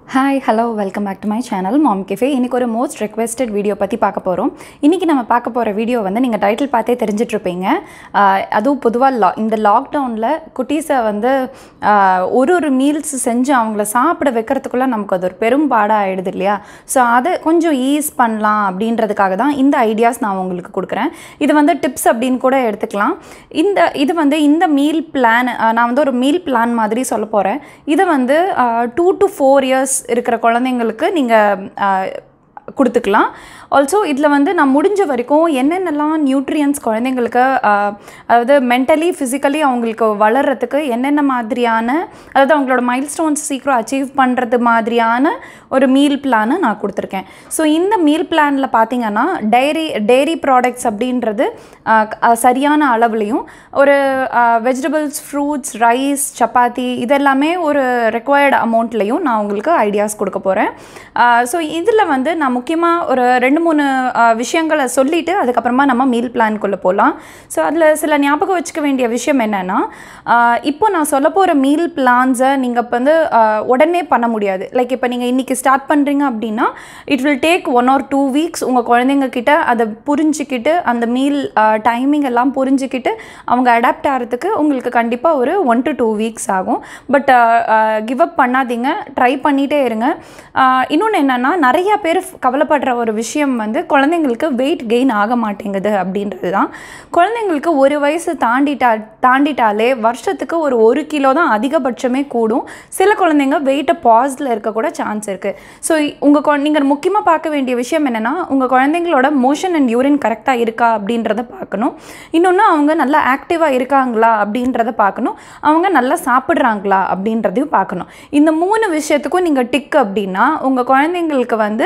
hi hello welcome back to my channel Mom Cafe இன்றைக்கி ஒரு most requested video பற்றி பார்க்க போகிறோம் இன்றைக்கி நம்ம பார்க்க போகிற வீடியோ வந்து நீங்கள் டைட்டில் பார்த்தே தெரிஞ்சிட்ருப்பீங்க அதுவும் பொதுவாக லா இந்த லாக்டவுனில் குட்டீஸை வந்து ஆஹ், ஒரு ஒரு மீல்ஸ் செஞ்சு அவங்கள சாப்பிட வைக்கிறதுக்குள்ளே நமக்கு அது ஒரு பெரும்பாடாக ஆகிடுது இல்லையா ஸோ அதை கொஞ்சம் ஈஸ் பண்ணலாம் அப்படின்றதுக்காக தான் இந்த ஐடியாஸ் நான் உங்களுக்கு கொடுக்குறேன் இது வந்து டிப்ஸ் அப்படின்னு கூட எடுத்துக்கலாம் இந்த இது வந்து இந்த மீல் பிளான் நான் வந்து ஒரு மீல் பிளான் மாதிரி சொல்ல போகிறேன் இதை வந்து டூ டு ஃபோர் இயர்ஸ் இருக்கிற குழந்தைங்களுக்கு நீங்கள் கொடுத்துக்கலாம் ஆல்சோ இதில் வந்து நான் முடிஞ்ச வரைக்கும் என்னென்னலாம் நியூட்ரியன்ஸ் குழந்தைங்களுக்கு ஆஹ், அதாவது மென்டலி ஃபிசிக்கலி அவங்களுக்கு வளர்கிறதுக்கு என்னென்ன மாதிரியான அதாவது அவங்களோட மைல் ஸ்டோன்ஸ் சீக்கிரம் அச்சீவ் பண்ணுறது மாதிரியான ஒரு மீல் பிளானை நான் கொடுத்துருக்கேன் ஸோ இந்த மீல் பிளானில் பார்த்தீங்கன்னா டைரி டெய்ரி ப்ராடக்ட்ஸ் அப்படின்றது ஆஹ், க- ஆஹ், சரியான அளவுலையும் ஒரு வெஜிடபிள்ஸ் ஃப்ரூட்ஸ் ரைஸ் சப்பாத்தி இதெல்லாமே ஒரு ரெக்வயர்டு அமௌண்ட்லேயும் நான் உங்களுக்கு ஐடியாஸ் கொடுக்க போகிறேன் ஸோ இதில் வந்து நான் முக்கியமாக ஒரு ரெண்டு மூணு ஆஹ், விஷயங்களை சொல்லிவிட்டு அதுக்கப்புறமா நம்ம மீல் பிளான்குள்ளே போகலாம் ஸோ அதில் சில ஞாபகம் வச்சுக்க வேண்டிய விஷயம் என்னென்னா இப்போ நான் சொல்ல போகிற மீல் பிளான்ஸை நீங்கள் இப்போ வந்து ஆஹ், உடனே பண்ண முடியாது லைக் இப்போ நீங்கள் இன்றைக்கி ஸ்டார்ட் பண்ணுறீங்க அப்படின்னா it will take one or two weeks உங்கள் குழந்தைங்க கிட்ட அதை புரிஞ்சுக்கிட்டு அந்த மீல் டைமிங் எல்லாம் புரிஞ்சுக்கிட்டு அவங்க அடாப்ட் ஆகிறதுக்கு உங்களுக்கு கண்டிப்பாக ஒரு ஒன் டு டூ வீக்ஸ் ஆகும் பட் கிவ் அப் பண்ணாதீங்க ட்ரை பண்ணிகிட்டே இருங்க இன்னொன்று என்னென்னா நிறையா பேர் கவலைப்படுற ஒரு விஷயம் வந்து குழந்தைங்களுக்கு வெயிட் கெயின் ஆக மாட்டேங்குது அப்படின்றது தான் குழந்தைங்களுக்கு ஒரு வயசு தாண்டிட்டா தாண்டிட்டாலே வருஷத்துக்கு ஒரு ஒரு கிலோ தான் அதிகபட்சமே கூடும் சில குழந்தைங்க வெயிட்டை பாஸ்டில் இருக்க கூட சான்ஸ் இருக்குது ஸோ உங்கள் நீங்கள் முக்கியமாக பார்க்க வேண்டிய விஷயம் என்னென்னா உங்கள் குழந்தைங்களோட மோஷன் அண்ட் யூரின் கரெக்டாக இருக்கா அப்படின்றத பார்க்கணும் இன்னொன்று அவங்க நல்லா ஆக்டிவாக இருக்காங்களா அப்படின்றத பார்க்கணும் அவங்க நல்லா சாப்பிட்றாங்களா அப்படின்றதையும் பார்க்கணும் இந்த மூணு விஷயத்துக்கும் நீங்கள் டிக் அப்படின்னா உங்கள் குழந்தைங்களுக்கு வந்து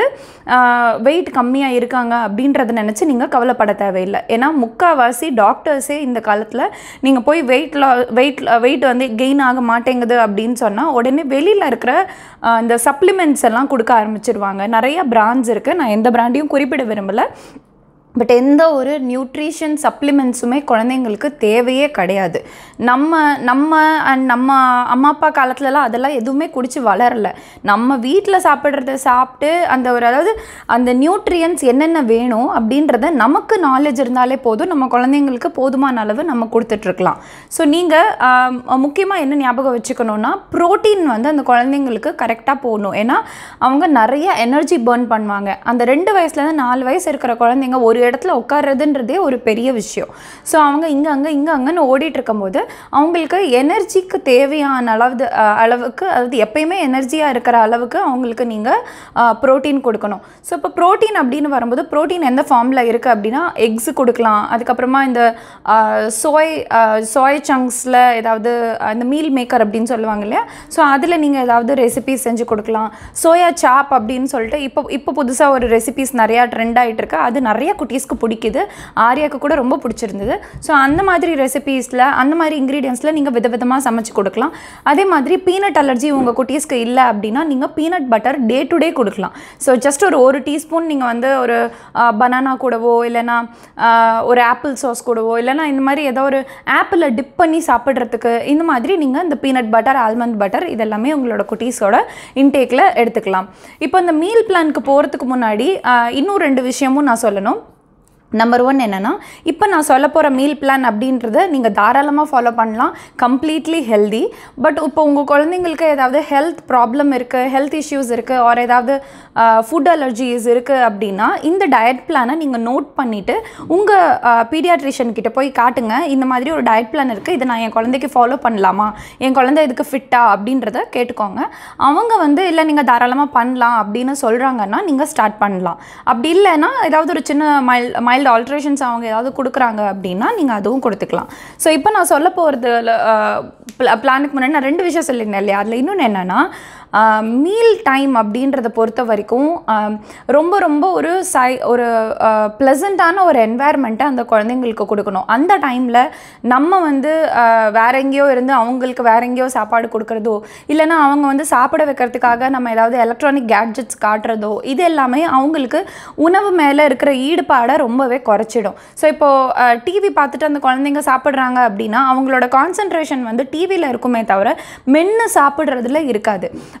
வெயிட் கம்மியாக இருக்காங்க அப்படின்றத நினச்சி நீங்கள் கவலைப்பட தேவையில்லை ஏன்னா முக்கால்வாசி டாக்டர்ஸே இந்த காலத்தில் நீங்கள் போய் வெயிட் லா வெயிட் வெயிட் வந்து கெயின் ஆக மாட்டேங்குது அப்படின்னு சொன்னால் உடனே வெளியில் இருக்கிற ஆஹ், இந்த சப்ளிமெண்ட்ஸ் எல்லாம் கொடுக்க ஆரம்பிச்சிருவாங்க நிறைய பிராண்ட்ஸ் இருக்குது நான் எந்த பிராண்டையும் குறிப்பிட விரும்பலை பட் எந்த ஒரு நியூட்ரிஷன் சப்ளிமெண்ட்ஸுமே குழந்தைங்களுக்கு தேவையே கிடையாது நம்ம நம்ம அண்ட் நம்ம அம்மா அப்பா காலத்துலலாம் அதெல்லாம் எதுவுமே குடிச்சு வளரல நம்ம வீட்டில் சாப்பிட்றத சாப்பிட்டு அந்த ஒரு அதாவது அந்த நியூட்ரியன்ஸ் என்னென்ன வேணும் அப்படின்றத நமக்கு நாலேஜ் இருந்தாலே போதும் நம்ம குழந்தைங்களுக்கு போதுமான அளவு நம்ம கொடுத்துட்ருக்கலாம் ஸோ நீங்கள் முக்கியமாக என்ன ஞாபகம் வச்சுக்கணுன்னா ப்ரோட்டீன் வந்து அந்த குழந்தைங்களுக்கு கரெக்டாக போகணும் ஏன்னா அவங்க நிறைய எனர்ஜி பர்ன் பண்ணுவாங்க அந்த ரெண்டு வயசுலேருந்து நாலு வயசு இருக்கிற குழந்தைங்க ஒரு இடத்துல உட்கார்றதுன்றதே ஒரு பெரிய விஷயம் ஸோ அவங்க இங்கே அங்கே இங்கே அங்கன்னு ஓடிட்டு இருக்கும்போது அவங்களுக்கு எனர்ஜிக்கு தேவையான அளவு அளவுக்கு அதாவது எப்பயுமே எனர்ஜியாக இருக்கிற அளவுக்கு அவங்களுக்கு நீங்கள் ப்ரோட்டீன் கொடுக்கணும் ஸோ இப்போ ப்ரோட்டீன் அப்படின்னு வரும்போது ப்ரோட்டீன் எந்த ஃபார்மில் இருக்குது அப்படின்னா எக்ஸ் கொடுக்கலாம் அதுக்கப்புறமா இந்த சோய் சோய் சங்க்ஸில் ஏதாவது இந்த மீல் மேக்கர் அப்படின்னு சொல்லுவாங்க இல்லையா ஸோ அதில் நீங்கள் ஏதாவது ரெசிபிஸ் செஞ்சு கொடுக்கலாம் சோயா சாப் அப்படின்னு சொல்லிட்டு இப்போ இப்போ புதுசாக ஒரு ரெசிபிஸ் நிறையா ட்ரெண்ட் ஆகிட்டு இருக்கு அது நிறைய குட்டீஸ்க்கு பிடிக்குது ஆரியாக்கு கூட ரொம்ப பிடிச்சிருந்தது ஸோ அந்த மாதிரி ரெசிபீஸில் அந்த மாதிரி இன்க்ரீடியன்ஸில் நீங்கள் விதவிதமாக சமைச்சு கொடுக்கலாம் அதே மாதிரி பீனட் அலர்ஜி உங்கள் குட்டீஸ்க்கு இல்லை அப்படின்னா நீங்கள் peanut butter day to day கொடுக்கலாம் ஸோ ஜஸ்ட் ஒரு ஒரு டீஸ்பூன் நீங்கள் வந்து ஒரு பனானா கூடவோ இல்லைன்னா ஆஹ், ஒரு ஆப்பிள் சாஸ் கூடவோ இல்லைன்னா இந்த மாதிரி ஏதோ ஒரு ஆப்பிளை டிப் பண்ணி சாப்பிட்றதுக்கு இந்த மாதிரி நீங்கள் இந்த பீனட் பட்டர் ஆல்மண்ட் பட்டர் இதெல்லாமே உங்களோட குட்டீஸோட இன்டேக்கில் எடுத்துக்கலாம் இப்போ இந்த மீல் பிளானுக்கு போகிறதுக்கு முன்னாடி ஆஹ், இன்னும் ரெண்டு விஷயமும் நான் சொல்லணும் நம்பர் ஒன் என்னென்னா இப்போ நான் சொல்ல போகிற மீல் பிளான் அப்படின்றத நீங்கள் தாராளமாக ஃபாலோ பண்ணலாம் கம்ப்ளீட்லி ஹெல்தி பட் இப்போ உங்கள் குழந்தைங்களுக்கு ஏதாவது ஹெல்த் ப்ராப்ளம் இருக்குது ஹெல்த் இஷ்யூஸ் இருக்குது ஆர் ஏதாவது ஃபுட் அலர்ஜிஸ் இருக்குது அப்படின்னா இந்த டயட் பிளானை நீங்கள் நோட் பண்ணிவிட்டு உங்கள் பீடியாட்ரிஷியன் கிட்ட போய் காட்டுங்க இந்த மாதிரி ஒரு டயட் பிளான் இருக்குது இதை நான் என் குழந்தைக்கு ஃபாலோ பண்ணலாமா என் குழந்தை இதுக்கு ஃபிட்டா அப்படின்றத கேட்டுக்கோங்க அவங்க வந்து இல்லை நீங்கள் தாராளமாக பண்ணலாம் அப்படின்னு சொல்கிறாங்கன்னா நீங்கள் ஸ்டார்ட் பண்ணலாம் அப்படி இல்லைன்னா ஏதாவது ஒரு சின்ன மைல் மைல்டு ஆல்ட்ரேஷன்ஸ் அவங்க ஏதாவது கொடுக்குறாங்க அப்படின்னா நீங்கள் அதுவும் கொடுத்துக்கலாம் ஸோ இப்போ நான் சொல்ல போகிறது பிளானுக்கு முன்னாடி நான் ரெண்டு விஷயம் சொல்லியிருந்தேன் இல்லையா அதில் இன்னொன்று என்னென்னா மீல் டைம் அப்படின்றத பொறுத்த வரைக்கும் ஆம், ரொம்ப ரொம்ப ஒரு சை ஒரு ப்ளசண்ட்டான ஒரு என்வாயர்மெண்ட்டை அந்த குழந்தைங்களுக்கு கொடுக்கணும் அந்த டைமில் நம்ம வந்து ஆஹ், வேற எங்கேயோ இருந்து அவங்களுக்கு வேற எங்கேயோ சாப்பாடு கொடுக்குறதோ இல்லைன்னா அவங்க வந்து சாப்பிட வைக்கிறதுக்காக நம்ம ஏதாவது எலக்ட்ரானிக் கேட்ஜெட்ஸ் காட்டுறதோ இது எல்லாமே அவங்களுக்கு உணவு மேலே இருக்கிற ஈடுபாடை ரொம்பவே குறைச்சிடும் ஸோ இப்போது டிவி பார்த்துட்டு அந்த குழந்தைங்க சாப்பிட்றாங்க அப்படின்னா அவங்களோட கான்சன்ட்ரேஷன் வந்து டிவியில் இருக்குமே தவிர மென்று சாப்பிட்றதுல இருக்காது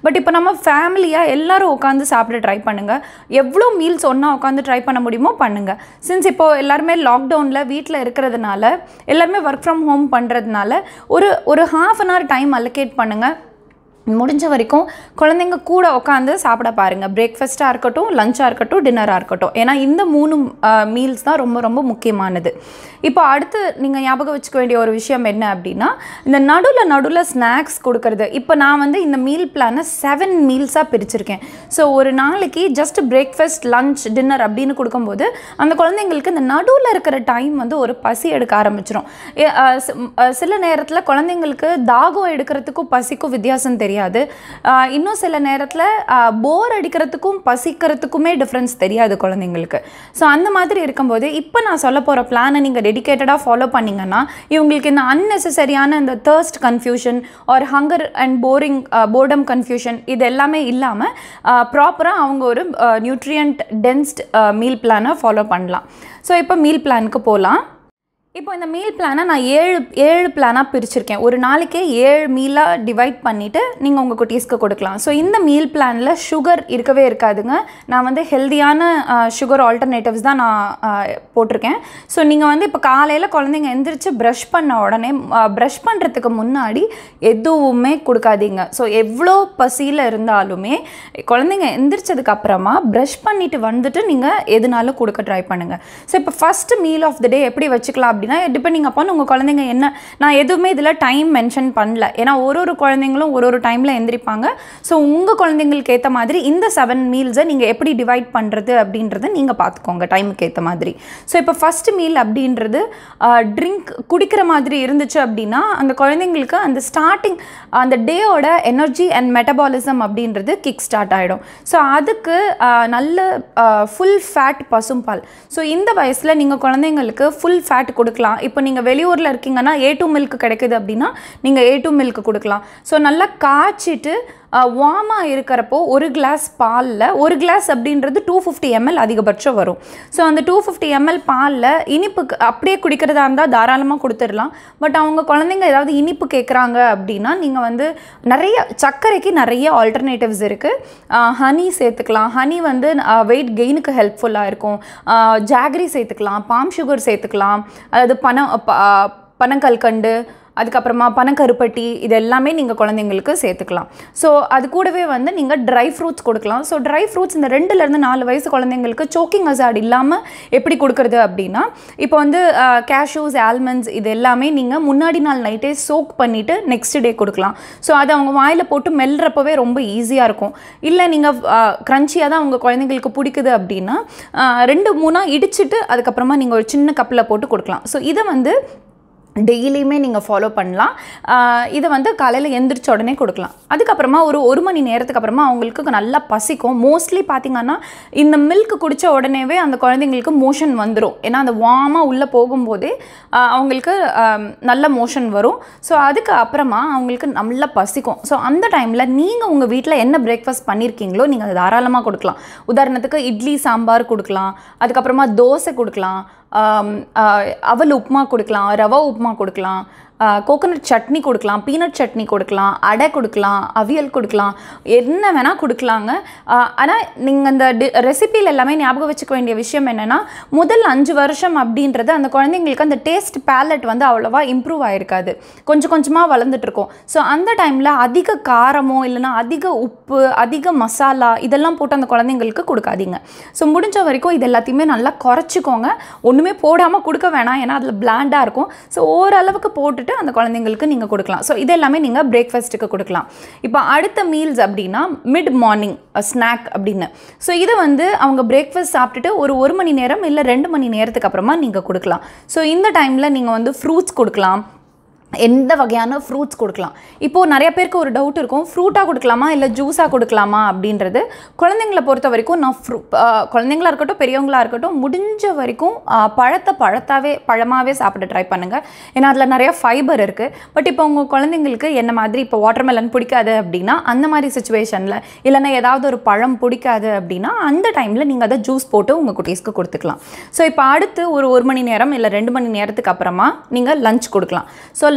பட் இப்போ நம்ம ஃபேமிலியாக எல்லாரும் உட்காந்து சாப்பிட ட்ரை பண்ணுங்கள் எவ்வளோ மீல்ஸ் ஒன்றா உட்காந்து ட்ரை பண்ண முடியுமோ பண்ணுங்கள் சின்ஸ் இப்போ எல்லாருமே லாக்டவுனில் வீட்டில் இருக்கிறதுனால எல்லாருமே ஒர்க் ஃப்ரம் ஹோம் பண்ணுறதுனால ஒரு ஒரு half an hour time allocate பண்ணுங்கள் முடிஞ்ச வரைக்கும் குழந்தைங்க கூட உட்காந்து சாப்பிட பாருங்கள் பிரேக்ஃபாஸ்ட்டாக இருக்கட்டும் லஞ்சாக இருக்கட்டும் டின்னராக இருக்கட்டும் ஏன்னா இந்த மூணு மீல்ஸ் தான் ரொம்ப ரொம்ப முக்கியமானது இப்போ அடுத்து நீங்கள் ஞாபகம் வச்சுக்க வேண்டிய ஒரு விஷயம் என்ன அப்படின்னா இந்த நடுவில் நடுவில் ஸ்நாக்ஸ் கொடுக்கறது இப்போ நான் வந்து இந்த மீல் பிளானை செவன் மீல்ஸாக பிரிச்சிருக்கேன் ஸோ ஒரு நாளைக்கு ஜஸ்ட் பிரேக்ஃபாஸ்ட் லஞ்ச் டின்னர் அப்படின்னு கொடுக்கும்போது அந்த குழந்தைங்களுக்கு இந்த நடுவில் இருக்கிற டைம் வந்து ஒரு பசி எடுக்க ஆரம்பிச்சிடும் ஏ- அஹ் சி- அஹ் சில நேரத்தில் குழந்தைங்களுக்கு தாகம் எடுக்கிறதுக்கும் பசிக்கும் வித்தியாசம் தெரியாது ஆஹ் இன்னும் சில நேரத்தில் போர் அடிக்கிறதுக்கும் பசிக்கிறதுக்குமே டிஃப்ரென்ஸ் தெரியாது குழந்தைங்களுக்கு ஸோ அந்த மாதிரி இருக்கும்போது இப்போ நான் சொல்ல போகிற பிளானை நீங்கள் டெடிகேட்டடாக ஃபாலோ பண்ணீங்கன்னா இவங்களுக்கு இந்த அன்னெசரியான இந்த thirst confusion or hunger and boring boredom confusion இது எல்லாமே இல்லாமல் ப்ராப்பராக அவங்க ஒரு நியூட்ரியன்ட் டென்ஸ்ட் மீல் பிளானை ஃபாலோ பண்ணலாம் ஸோ இப்போ மீல் பிளானுக்கு போகலாம் இப்போ இந்த மீல் பிளானை நான் ஏழு ஏழு பிளானாக பிரிச்சிருக்கேன் ஒரு நாளைக்கே ஏழு மீலாக டிவைட் பண்ணிவிட்டு நீங்கள் உங்கள் குட்டீஸ்க்கு கொடுக்கலாம் ஸோ இந்த மீல் பிளானில் சுகர் இருக்கவே இருக்காதுங்க நான் வந்து ஹெல்தியான சுகர் ஆல்டர்னேட்டிவ்ஸ் தான் நான் ஆஹ், போட்டிருக்கேன் ஸோ நீங்கள் வந்து இப்போ காலையில் குழந்தைங்க எந்திரிச்சு ப்ரஷ் பண்ண உடனே ப்ரஷ் பண்ணுறதுக்கு முன்னாடி எதுவுமே கொடுக்காதீங்க ஸோ எவ்வளோ பசியில் இருந்தாலுமே குழந்தைங்க எந்திரிச்சதுக்கு அப்புறமா ப்ரஷ் பண்ணிட்டு வந்துட்டு நீங்கள் எதுனாலும் கொடுக்க ட்ரை பண்ணுங்கள் ஸோ இப்போ first meal of the day எப்படி வச்சுக்கலாம் அப்படின்னா டிபெண்டிங் அப்பான் உங்கள் குழந்தைங்க என்ன நான் எதுவுமே இதில் டைம் மென்ஷன் பண்ணல ஏன்னா ஒரு ஒரு குழந்தைங்களும் ஒரு ஒரு டைமில் எந்திரிப்பாங்க ஸோ உங்கள் குழந்தைங்களுக்கு ஏற்ற மாதிரி இந்த செவன் மீல்ஸை நீங்கள் எப்படி டிவைட் பண்ணுறது அப்படின்றத நீங்கள் பார்த்துக்கோங்க டைமுக்கு ஏற்ற மாதிரி ஸோ இப்போ ஃபஸ்ட் மீல் அப்படின்றது ட்ரிங்க் குடிக்கிற மாதிரி இருந்துச்சு அப்படின்னா அந்த குழந்தைங்களுக்கு அந்த ஸ்டார்டிங் அந்த டேயோட எனர்ஜி அண்ட் மெட்டபாலிசம் அப்படின்றது கிக் ஸ்டார்ட் ஆகிடும் ஸோ அதுக்கு ஆஹ், நல்ல ஃபுல் ஃபேட் பசும்பால் ஸோ இந்த வயசில் நீங்கள் குழந்தைங்களுக்கு ஃபுல் ஃபேட் கொடுக்கலாம் இப்போ நீங்கள் வெளியூரில் இருக்கீங்கன்னா ஏ டூ மில்க் கிடைக்குது அப்படின்னா நீங்கள் ஏ டூ மில்க் கொடுக்கலாம் ஸோ நல்லா காய்ச்சிட்டு வார்மாக இருக்கிறப்போ ஒரு கிளாஸ் பாலில் ஒரு கிளாஸ் அப்படின்றது டூ ஃபிஃப்டி எம்எல் அதிகபட்சம் வரும் ஸோ அந்த டூ ஃபிஃப்டி எம்எல் பாலில் இனிப்புக்கு அப்படியே குடிக்கிறதா இருந்தால் தாராளமாக கொடுத்துடலாம் பட் அவங்க குழந்தைங்க ஏதாவது இனிப்பு கேட்குறாங்க அப்படின்னா நீங்கள் வந்து நிறைய சர்க்கரைக்கு நிறைய ஆல்டர்னேட்டிவ்ஸ் இருக்குது ஹனி சேர்த்துக்கலாம் ஹனி வந்து வெயிட் கெயினுக்கு ஹெல்ப்ஃபுல்லாக இருக்கும் ஜாகரி சேர்த்துக்கலாம் பாம் சுகர் சேர்த்துக்கலாம் அதாவது பனம் ப- பனங்கல்கண்டு அதுக்கப்புறமா பனக்கருப்பட்டி இது எல்லாமே நீங்கள் குழந்தைங்களுக்கு சேர்த்துக்கலாம் ஸோ அது கூடவே வந்து நீங்கள் ட்ரை ஃப்ரூட்ஸ் கொடுக்கலாம் ஸோ ட்ரை ஃப்ரூட்ஸ் இந்த ரெண்டுலேருந்து நாலு வயசு குழந்தைங்களுக்கு சோக்கிங் அசாட் இல்லாமல் எப்படி கொடுக்குறது அப்படின்னா இப்போ வந்து கேஷ்யூஸ் ஆல்மண்ட்ஸ் இது எல்லாமே நீங்கள் முன்னாடி நாள் நைட்டே சோக் பண்ணிவிட்டு நெக்ஸ்ட் டே கொடுக்கலாம் ஸோ அது அவங்க வாயில் போட்டு மெல்றப்பவே ரொம்ப ஈஸியாக இருக்கும் இல்லை நீங்கள் க்ரன்ச்சியாக தான் உங்கள் குழந்தைங்களுக்கு பிடிக்குது அப்படின்னா ஆஹ், ரெண்டு மூணாக இடிச்சிட்டு அதுக்கப்புறமா நீங்கள் ஒரு சின்ன கப்பில் போட்டு கொடுக்கலாம் ஸோ இதை வந்து டெய்லியுமே நீங்கள் ஃபாலோ பண்ணலாம் ஆஹ் இதை வந்து காலையில் எந்திரிச்ச உடனே கொடுக்கலாம் அதுக்கப்புறமா ஒரு ஒரு மணி நேரத்துக்கு அப்புறமா அவங்களுக்கு நல்லா பசிக்கும் மோஸ்ட்லி பார்த்தீங்கன்னா இந்த மில்க் குடித்த உடனேவே அந்த குழந்தைங்களுக்கு மோஷன் வந்துடும் ஏன்னா அந்த வார்மாக உள்ளே போகும்போதே ஆஹ் அவங்களுக்கு ஆம், நல்ல மோஷன் வரும் ஸோ அதுக்கு அப்புறமா அவங்களுக்கு நல்லா பசிக்கும் ஸோ அந்த டைமில் நீங்கள் உங்கள் வீட்டில் என்ன பிரேக்ஃபாஸ்ட் பண்ணியிருக்கீங்களோ நீங்கள் அதை தாராளமாக கொடுக்கலாம் உதாரணத்துக்கு இட்லி சாம்பார் கொடுக்கலாம் அதுக்கப்புறமா தோசை கொடுக்கலாம் ஆம், ஆஹ், அவல் உப்புமா கொடுக்கலாம் ரவா உப்புமா கொடுக்கலாம் கோகோனட் சட்னி கொடுக்கலாம் பீனட் சட்னி கொடுக்கலாம் அடை கொடுக்கலாம் அவியல் கொடுக்கலாம் என்ன வேணால் கொடுக்கலாங்க ஆனால் நீங்கள் அந்த டி ரெசிபியில் எல்லாமே ஞாபகம் வச்சுக்க வேண்டிய விஷயம் என்னென்னா முதல் அஞ்சு வருஷம் அப்படின்றது அந்த குழந்தைங்களுக்கு அந்த டேஸ்ட் பேலட் வந்து அவ்வளோவா இம்ப்ரூவ் ஆயிருக்காது கொஞ்சம் கொஞ்சமாக வளர்ந்துட்டு இருக்கும் ஸோ அந்த டைமில் அதிக காரமோ இல்லைன்னா அதிக உப்பு அதிக மசாலா இதெல்லாம் போட்டு அந்த குழந்தைங்களுக்கு கொடுக்காதீங்க ஸோ முடிஞ்ச வரைக்கும் இது எல்லாத்தையுமே நல்லா குறைச்சிக்கோங்க ஒன்றுமே போடாமல் கொடுக்க வேணாம் ஏன்னா அதில் பிளாண்டாக இருக்கும் ஸோ ஓரளவுக்கு போட்டுட்டு அந்த குழந்தைங்களுக்கு நீங்கள் கொடுக்கலாம் ஸோ இது எல்லாமே நீங்கள் பிரேக்ஃபாஸ்ட்டுக்கு கொடுக்கலாம் இப்போ அடுத்த மீல்ஸ் அப்படின்னா மிட் மார்னிங் ஸ்நாக் அப்படின்னு ஸோ இதை வந்து அவங்க பிரேக்ஃபாஸ்ட் சாப்பிட்டுட்டு ஒரு ஒரு மணி நேரம் இல்லை ரெண்டு மணி நேரத்துக்கு அப்புறமா நீங்கள் கொடுக்கலாம் ஸோ இந்த டைமில் நீங்கள் வந்து ஃப்ரூட்ஸ் கொடுக்கலாம் எந்த வகையான ஃப்ரூட்ஸ் கொடுக்கலாம் இப்போது நிறைய பேருக்கு ஒரு டவுட் இருக்கும் ஃப்ரூட்டாக கொடுக்கலாமா இல்லை ஜூஸாக கொடுக்கலாமா அப்படின்றது குழந்தைங்கள பொறுத்த வரைக்கும் நான் ஃப்ரூ குழந்தைங்களா இருக்கட்டும் பெரியவங்களா இருக்கட்டும் முடிஞ்ச வரைக்கும் ஆ, பழத்தை பழத்தாவே பழமாகவே சாப்பிட ட்ரை பண்ணுங்கள் ஏன்னா அதில் நிறைய ஃபைபர் இருக்குது பட் இப்போ உங்கள் குழந்தைங்களுக்கு என்ன மாதிரி இப்போ வாட்டர்மெலன் பிடிக்காது அப்படின்னா அந்த மாதிரி சுச்சுவேஷனில் இல்லைன்னா ஏதாவது ஒரு பழம் பிடிக்காது அப்படின்னா அந்த டைமில் நீங்கள் அதை ஜூஸ் போட்டு உங்கள் குட்டீஸ்க்கு கொடுத்துக்கலாம் ஸோ இப்போ அடுத்து ஒரு ஒரு மணி நேரம் இல்லை ரெண்டு மணி நேரத்துக்கு அப்புறமா நீங்கள் லஞ்ச் கொடுக்கலாம் ஸோ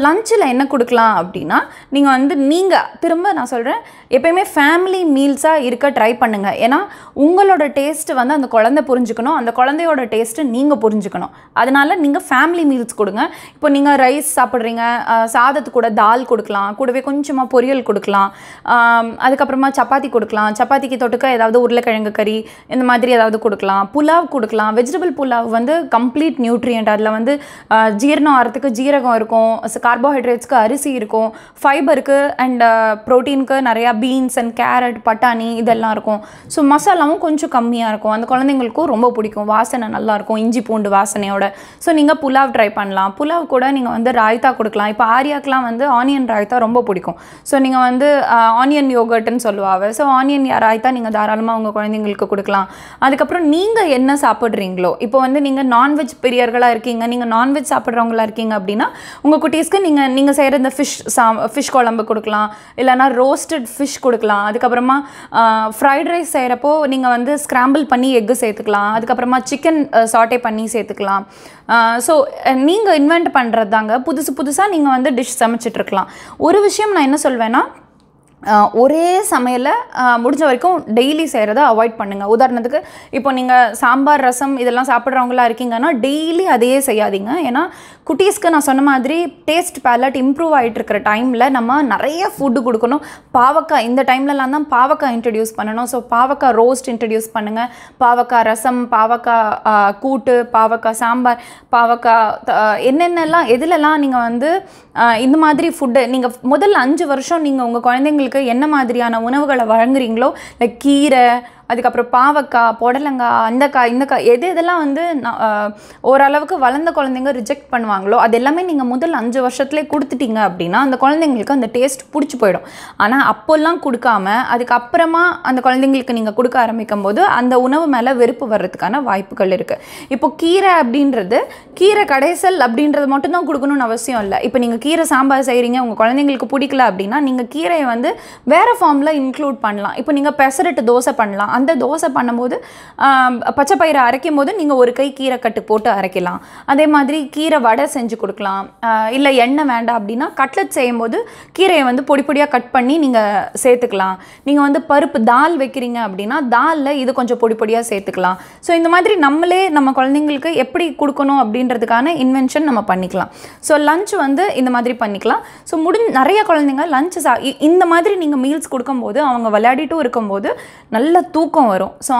லஞ்சில் என்ன கொடுக்கலாம் அப்படின்னா நீங்கள் வந்து நீங்கள் திரும்ப நான் சொல்கிறேன் எப்பயுமே ஃபேமிலி மீல்ஸாக இருக்க ட்ரை பண்ணுங்கள் ஏன்னா உங்களோட டேஸ்ட்டு வந்து அந்த குழந்தை புரிஞ்சுக்கணும் அந்த குழந்தையோட டேஸ்ட்டு நீங்கள் புரிஞ்சுக்கணும் அதனால நீங்கள் ஃபேமிலி மீல்ஸ் கொடுங்க இப்போ நீங்கள் ரைஸ் சாப்பிட்றீங்க அஹ், சாதத்து கூட தால் கொடுக்கலாம் கூடவே கொஞ்சமாக பொரியல் கொடுக்கலாம் ஆம், அதுக்கப்புறமா சப்பாத்தி கொடுக்கலாம் சப்பாத்திக்கு தொட்டுக்க ஏதாவது உருளைக்கிழங்கு கறி இந்த மாதிரி ஏதாவது கொடுக்கலாம் புலாவ் கொடுக்கலாம் வெஜிடபிள் புலாவ் வந்து கம்ப்ளீட் நியூட்ரியன்ட் அதில் வந்து அஹ், ஜீரணம் ஆகிறதுக்கு ஜீரகம் இருக்கும் கார்போஹைட்ரேட்ஸ்க்கு அரிசி இருக்கும் ஃபைபருக்கு அண்ட் ப்ரோட்டீனுக்கு நிறையா பீன்ஸ் அண்ட் கேரட் பட்டாணி இதெல்லாம் இருக்கும் ஸோ மசாலாவும் கொஞ்சம் கம்மியாக இருக்கும் அந்த குழந்தைங்களுக்கும் ரொம்ப பிடிக்கும் வாசனை நல்லா இருக்கும் இஞ்சி பூண்டு வாசனையோட ஸோ நீங்கள் புலாவ் ட்ரை பண்ணலாம் புலாவ் கூட நீங்கள் வந்து ராய்த்தா கொடுக்கலாம் இப்போ ஆரியாக்கெலாம் வந்து ஆனியன் ராய்த்தா ரொம்ப பிடிக்கும் ஸோ நீங்கள் வந்து ஆனியன் யோகர்ட்னு சொல்லுவாங்க ஸோ ஆனியன் ராய்த்தா நீங்கள் தாராளமாக உங்கள் குழந்தைங்களுக்கு கொடுக்கலாம் அதுக்கப்புறம் நீங்கள் என்ன சாப்பிட்றீங்களோ இப்போ வந்து நீங்கள் நான்வெஜ் பிரியர்களாக இருக்கீங்க நீங்கள் நான்வெஜ் சாப்பிட்றவங்களா இருக்கீங்க அப்படின்னா உங்கள் குட்டீஸ்க்கு நீங்கள் நீங்கள் செய்கிற இந்த ஃபிஷ் சா ஃபிஷ் குழம்பு கொடுக்கலாம் இல்லைனா ரோஸ்டட் ஃபிஷ் கொடுக்கலாம் அதுக்கப்புறமா ஃப்ரைட் ரைஸ் செய்கிறப்போ நீங்கள் வந்து ஸ்க்ராம்பிள் பண்ணி எக்கு சேர்த்துக்கலாம் அதுக்கப்புறமா சிக்கன் சாட்டே பண்ணி சேர்த்துக்கலாம் ஸோ நீங்கள் இன்வென்ட் பண்ணுறது தாங்க புதுசு புதுசாக நீங்கள் வந்து டிஷ் சமைச்சிட்ருக்கலாம் ஒரு விஷயம் நான் என்ன சொல்வேன்னா ஆஹ் ஒரே சமையலை ஆஹ் முடிஞ்ச வரைக்கும் டெய்லி செய்கிறத அவாய்ட் பண்ணுங்கள் உதாரணத்துக்கு இப்போ நீங்கள் சாம்பார் ரசம் இதெல்லாம் சாப்பிட்றவங்களா இருக்கீங்கன்னா டெய்லி அதையே செய்யாதீங்க ஏன்னா குட்டீஸ்க்கு நான் சொன்ன மாதிரி டேஸ்ட் பேலட் இம்ப்ரூவ் ஆகிட்டு இருக்கிற டைமில் நம்ம நிறைய ஃபுட்டு கொடுக்கணும் பாவக்காய் இந்த டைம்லலாம் தான் பாவக்காய் இன்ட்ரடியூஸ் பண்ணணும் ஸோ பாவக்காய் ரோஸ்ட் இன்ட்ரடியூஸ் பண்ணுங்கள் பாவக்காய் ரசம் பாவக்காய் ஆஹ் கூட்டு பாவக்காய் சாம்பார் பாவக்காய் த- ஆஹ் என்னென்னலாம் எதுலலாம் நீங்கள் வந்து ஆஹ் இந்த மாதிரி ஃபுட்டு நீங்கள் முதல்ல அஞ்சு வருஷம் நீங்கள் உங்கள் குழந்தைங்களுக்கு என்ன மாதிரியான உணவுகளை வழங்குறீங்களோ லைக் கீரை அதுக்கப்புறம் பாவக்காய் புடலங்காய் அந்த காய் இந்த காய் எது எதெல்லாம் வந்து நான், ஆஹ், ஓரளவுக்கு வளர்ந்த குழந்தைங்க ரிஜெக்ட் பண்ணுவாங்களோ அது எல்லாமே நீங்கள் முதல் அஞ்சு வருஷத்துலேயே கொடுத்துட்டீங்க அப்படின்னா அந்த குழந்தைங்களுக்கு அந்த டேஸ்ட் பிடிச்சி போயிடும் ஆனால் அப்போல்லாம் கொடுக்காம அதுக்கப்புறமா அந்த குழந்தைங்களுக்கு நீங்கள் கொடுக்க ஆரம்பிக்கும் போது அந்த உணவு மேலே வெறுப்பு வர்றதுக்கான வாய்ப்புகள் இருக்குது இப்போ கீரை அப்படின்றது கீரை கடைசல் அப்படின்றது மட்டும்தான் கொடுக்கணும்னு அவசியம் இல்லை இப்போ நீங்கள் கீரை சாம்பார் செய்கிறீங்க உங்கள் குழந்தைங்களுக்கு பிடிக்கல அப்படின்னா நீங்கள் கீரையை வந்து வேறு ஃபார்மில் இன்க்ளூட் பண்ணலாம் இப்போ நீங்கள் பெசரட்டு தோசை பண்ணலாம் அந்த தோசை பண்ணும்போது ஆம், பச்சை பயிரை அரைக்கும் போது நீங்கள் ஒரு கை கீரை கட்டு போட்டு அரைக்கலாம் அதே மாதிரி கீரை வடை செஞ்சு கொடுக்கலாம் இல்லை எண்ணெய் வேண்டாம் அப்படின்னா கட்லெட் செய்யும்போது கீரையை வந்து பொடி பொடியாக கட் பண்ணி நீங்கள் சேர்த்துக்கலாம் நீங்கள் வந்து பருப்பு தால் வைக்கிறீங்க அப்படின்னா தாலில் இது கொஞ்சம் பொடி பொடியாக சேர்த்துக்கலாம் ஸோ இந்த மாதிரி நம்மளே நம்ம குழந்தைங்களுக்கு எப்படி கொடுக்கணும் அப்படின்றதுக்கான இன்வென்ஷன் நம்ம பண்ணிக்கலாம் ஸோ லஞ்ச் வந்து இந்த மாதிரி பண்ணிக்கலாம் ஸோ முடிஞ்ச நிறைய குழந்தைங்க லஞ்ச் சா இ- இந்த மாதிரி நீங்கள் மீல்ஸ் கொடுக்கும்போது அவங்க விளையாடிட்டும் இருக்கும்போது நல்ல தூக்கம் வரும் ஸோ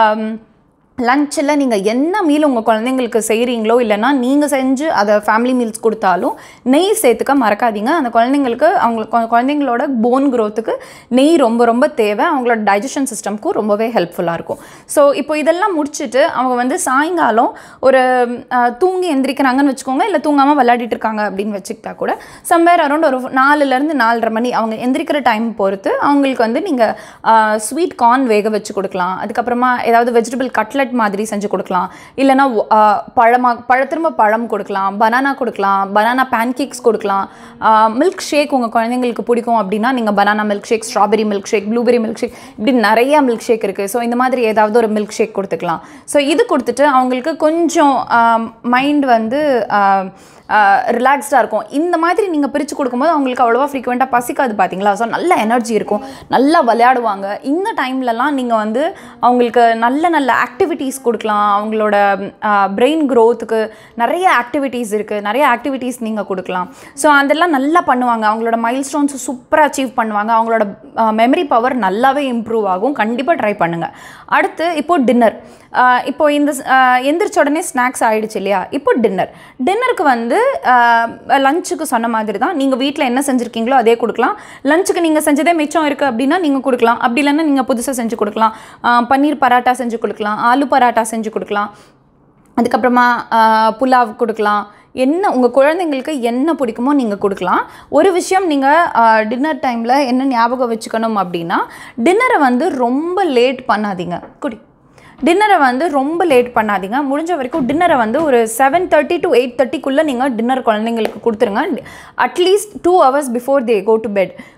லஞ்சில் நீங்கள் என்ன மீல் உங்கள் குழந்தைங்களுக்கு செய்கிறீங்களோ இல்லைன்னா நீங்கள் செஞ்சு அதை ஃபேமிலி மீல்ஸ் கொடுத்தாலும் நெய் சேர்த்துக்க மறக்காதீங்க அந்த குழந்தைங்களுக்கு அவங்களுக்கு குழ- குழந்தைங்களோட போன் க்ரோத்துக்கு நெய் ரொம்ப ரொம்ப தேவை அவங்களோட டைஜஷன் சிஸ்டம்க்கும் ரொம்பவே ஹெல்ப்ஃபுல்லாக இருக்கும் ஸோ இப்போ இதெல்லாம் முடிச்சுட்டு அவங்க வந்து சாயங்காலம் ஒரு அஹ், தூங்கி எந்திரிக்கிறாங்கன்னு வச்சுக்கோங்க இல்லை தூங்காமல் விளையாடிட்டு இருக்காங்க அப்படின்னு வச்சுக்கிட்டா கூட சம்வேர் அரௌண்ட் ஒரு நாலுலேருந்து நாலரை மணி அவங்க எந்திரிக்கிற டைம் பொறுத்து அவங்களுக்கு வந்து நீங்கள் ஸ்வீட் கார்ன் வேக வச்சு கொடுக்கலாம் அதுக்கப்புறமா ஏதாவது வெஜிடபிள் கட்லெட் மாதிரி செஞ்சு கொடுக்கலாம் இல்லைன்னா பழமா பழ திரும்ப பழம் கொடுக்கலாம் பனானா கொடுக்கலாம் பனானா பேன்கேக்ஸ் கொடுக்கலாம் மில்க் ஷேக் உங்கள் குழந்தைங்களுக்கு பிடிக்கும் அப்படின்னா நீங்கள் banana milk shake strawberry milk shake blueberry milk shake இப்படி நிறைய மில்க் ஷேக் இருக்குது ஸோ இந்த மாதிரி ஏதாவது ஒரு மில்க் ஷேக் கொடுத்துக்கலாம் ஸோ இது கொடுத்துட்டு அவங்களுக்கு கொஞ்சம் மைண்ட் வந்து ரிலாக்ஸ்டாக இருக்கும் இந்த மாதிரி நீங்கள் பிரித்து கொடுக்கும்போது அவங்களுக்கு அவ்வளோவா ஃப்ரீக்வெண்ட்டாக பசிக்காது பார்த்தீங்களா ஸோ நல்ல எனர்ஜி இருக்கும் நல்லா விளையாடுவாங்க இந்த டைம்லலாம் நீங்கள் வந்து அவங்களுக்கு நல்ல நல்ல ஆக்டிவிட்டீஸ் கொடுக்கலாம் அவங்களோட பிரெயின் க்ரோத்துக்கு நிறைய ஆக்டிவிட்டீஸ் இருக்குது நிறைய ஆக்டிவிட்டீஸ் நீங்கள் கொடுக்கலாம் ஸோ அதெல்லாம் நல்லா பண்ணுவாங்க அவங்களோட மைல் ஸ்டோன்ஸ் சூப்பராக அச்சீவ் பண்ணுவாங்க அவங்களோட மெமரி பவர் நல்லாவே இம்ப்ரூவ் ஆகும் கண்டிப்பாக ட்ரை பண்ணுங்கள் அடுத்து இப்போ டின்னர் இப்போ இந்த ஆஹ் எந்திரிச்ச உடனே ஸ்நாக்ஸ் ஆயிடுச்சு இல்லையா இப்போ டின்னர் டின்னருக்கு வந்து லஞ்சுக்கு சொன்ன மாதிரி தான் நீங்கள் வீட்டில் என்ன செஞ்சுருக்கீங்களோ அதே கொடுக்கலாம் லஞ்சுக்கு நீங்கள் செஞ்சதே மிச்சம் இருக்குது அப்படின்னா நீங்கள் கொடுக்கலாம் அப்படி இல்லைன்னா நீங்கள் புதுசாக செஞ்சு கொடுக்கலாம் ஆஹ் பன்னீர் பராட்டா செஞ்சு கொடுக்கலாம் ஆலு பராட்டா செஞ்சு கொடுக்கலாம் அதுக்கப்புறமா ஆஹ் புலாவ் கொடுக்கலாம் என்ன உங்கள் குழந்தைங்களுக்கு என்ன பிடிக்குமோ நீங்கள் கொடுக்கலாம் ஒரு விஷயம் நீங்கள் டின்னர் டைமில் என்ன ஞாபகம் வச்சுக்கணும் அப்படின்னா டின்னரை வந்து ரொம்ப லேட் பண்ணாதீங்க குடி டின்னரை வந்து ரொம்ப லேட் பண்ணாதீங்க முடிஞ்ச வரைக்கும் டின்னரை வந்து ஒரு செவன் தேர்ட்டி டு எயிட் தேர்ட்டிக்குள்ளே நீங்கள் டின்னர் குழந்தைங்களுக்கு கொடுத்துருங்க at least two hours before they go to bed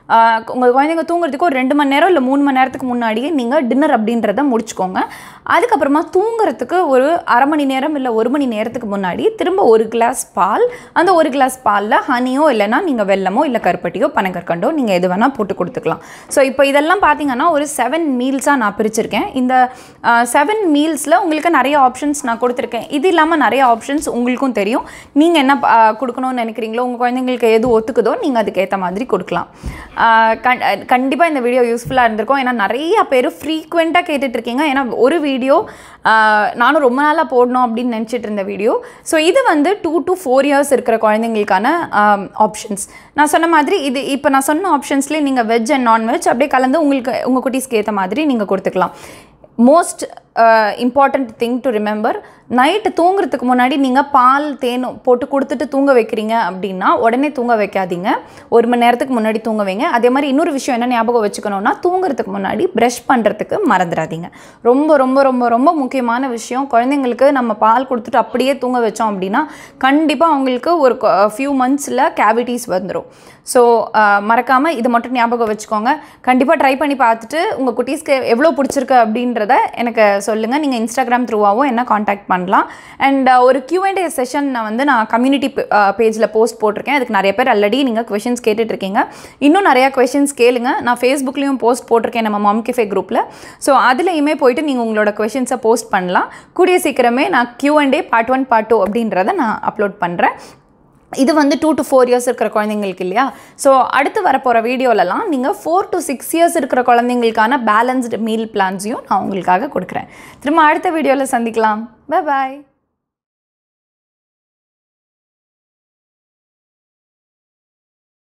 உங்கள் குழந்தைங்க தூங்குறதுக்கு ஒரு ரெண்டு மணி நேரம் இல்லை மூணு மணி நேரத்துக்கு முன்னாடியே நீங்கள் டின்னர் அப்படின்றத முடிச்சுக்கோங்க அதுக்கப்புறமா தூங்குறதுக்கு ஒரு அரை மணி நேரம் இல்லை ஒரு மணி நேரத்துக்கு முன்னாடி திரும்ப ஒரு கிளாஸ் பால் அந்த ஒரு கிளாஸ் பாலில் ஹனியோ இல்லைன்னா நீங்கள் வெல்லமோ இல்லை கருப்பட்டியோ பனங்கற்கண்டோ நீங்கள் எது வேணால் போட்டு கொடுத்துக்கலாம் ஸோ இப்போ இதெல்லாம் பார்த்தீங்கன்னா ஒரு செவன் மீல்ஸாக நான் பிரிச்சிருக்கேன் இந்த செவன் மீல்ஸில் உங்களுக்கு நிறைய ஆப்ஷன்ஸ் நான் கொடுத்துருக்கேன் இது இல்லாமல் நிறைய ஆப்ஷன்ஸ் உங்களுக்கும் தெரியும் நீங்கள் என்ன ஆ, கொடுக்கணும்னு நினைக்கிறீங்களோ உங்கள் குழந்தைங்களுக்கு எது ஒத்துக்குதோ நீங்கள் அதுக்கேற்ற மாதிரி கொடுக்கலாம் ஆ, கண் கண்டிப்பாக இந்த வீடியோ யூஸ்ஃபுல்லாக இருந்திருக்கும் ஏன்னா நிறைய பேர் ஃப்ரீக்வெண்ட்டாக கேட்டுட்ருக்கீங்க ஏன்னா ஒரு வீடியோ நானும் ரொம்ப நாளாக போடணும் அப்படின்னு நினச்சிட்டு இருந்த வீடியோ ஸோ இது வந்து டூ to ஃபோர் இயர்ஸ் இருக்கிற குழந்தைங்களுக்கான ஆப்ஷன்ஸ் நான் சொன்ன மாதிரி இது இப்போ நான் சொன்ன ஆப்ஷன்ஸ்லேயே நீங்கள் வெஜ் அண்ட் நான்வெஜ் அப்படியே கலந்து உங்களுக்கு உங்கள் குட்டீஸ்க்கு ஏற்ற மாதிரி நீங்கள் கொடுத்துக்கலாம் most important thing to remember night தூங்குறதுக்கு முன்னாடி நீங்கள் பால் தேனும் போட்டு கொடுத்துட்டு தூங்க வைக்கிறீங்க அப்படின்னா உடனே தூங்க வைக்காதீங்க ஒரு மணி நேரத்துக்கு முன்னாடி தூங்க வைங்க அதே மாதிரி இன்னொரு விஷயம் என்ன ஞாபகம் வச்சுக்கணும்னா தூங்குறதுக்கு முன்னாடி ப்ரஷ் பண்ணுறதுக்கு மறந்துடாதீங்க ரொம்ப ரொம்ப ரொம்ப ரொம்ப முக்கியமான விஷயம் குழந்தைங்களுக்கு நம்ம பால் கொடுத்துட்டு அப்படியே தூங்க வச்சோம் அப்படின்னா கண்டிப்பாக அவங்களுக்கு ஒரு ஃபியூ மந்த்ஸில் கேவிட்டிஸ் வந்துடும் ஸோ மறக்காமல் இதை மட்டும் ஞாபகம் வச்சுக்கோங்க கண்டிப்பாக ட்ரை பண்ணி பார்த்துட்டு உங்கள் குட்டீஸ்க்கு எவ்வளோ பிடிச்சிருக்கு அப்படின்றத எனக்கு சொல்லுங்கள் நீங்கள் இன்ஸ்டாகிராம் த்ரூவாகவும் என்ன காண்டாக்ட் பண்ணலாம் அண்ட் ஒரு Q&A செஷன் நான் வந்து நான் கம்யூனிட்டி பேஜில் போஸ்ட் போட்டிருக்கேன் அதுக்கு நிறைய பேர் ஆல்ரெடி நீங்கள் கொஷின்ஸ் கேட்டுட்ருக்கீங்க இன்னும் நிறையா கொஷின்ஸ் கேளுங்க நான் ஃபேஸ்புக்லேயும் போஸ்ட் போட்டிருக்கேன் நம்ம மாம் கெஃபே குரூப்பில் ஸோ அதுலேயுமே போயிட்டு நீங்கள் உங்களோட கொஷின்ஸை போஸ்ட் பண்ணலாம் கூடிய சீக்கிரமே நான் Q&A part one part two அப்படின்றத நான் அப்லோட் பண்ணுறேன் இது வந்து டூ to ஃபோர் இயர்ஸ் இருக்கிற குழந்தைங்களுக்கு இல்லையா ஸோ அடுத்து வரப்போகிற வீடியோலலாம் நீங்கள் ஃபோர் to சிக்ஸ் இயர்ஸ் இருக்கிற குழந்தைங்களுக்கான பேலன்ஸ்டு மீல் பிளான்ஸையும் நான் உங்களுக்காக கொடுக்குறேன் திரும்ப அடுத்த வீடியோவில் சந்திக்கலாம் பை பாய்